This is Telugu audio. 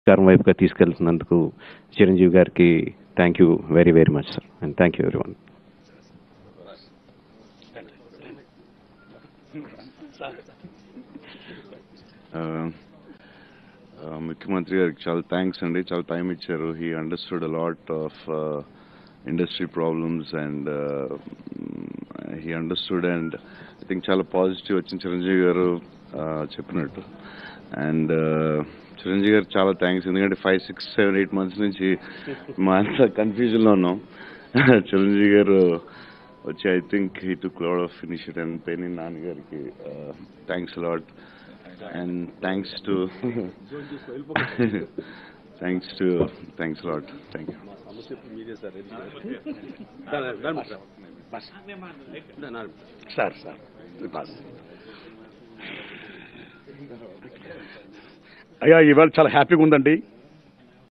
కారం వైపుగా తీసుకెళ్తున్నందుకు చిరంజీవి గారికి thank you very very much sir and thank you ఎవరి ఆ, ఆ, ముఖ్యమంత్రి గారికి చాలా థ్యాంక్స్ అండి చాలా టైం ఇచ్చారు he understood lot of industry problems and he understood and I think చాలా పాజిటివ్ వచ్చింది చిరంజీవి గారు ఆ, చెప్పినట్టు అండ్ చిరంజీవి గారు చాలా థ్యాంక్స్ ఎందుకంటే five six seven eight months నుంచి మా అంతా కన్ఫ్యూజన్లో ఉన్నాం చిరంజీవి గారు వచ్చి I think he took lot of initiative and pain నాన్నగారికి thanks lot and thanks to thanks to thanks a lot thank you sir sir boss అయ్యా ఇవాళ చాలా హ్యాపీగా ఉందండి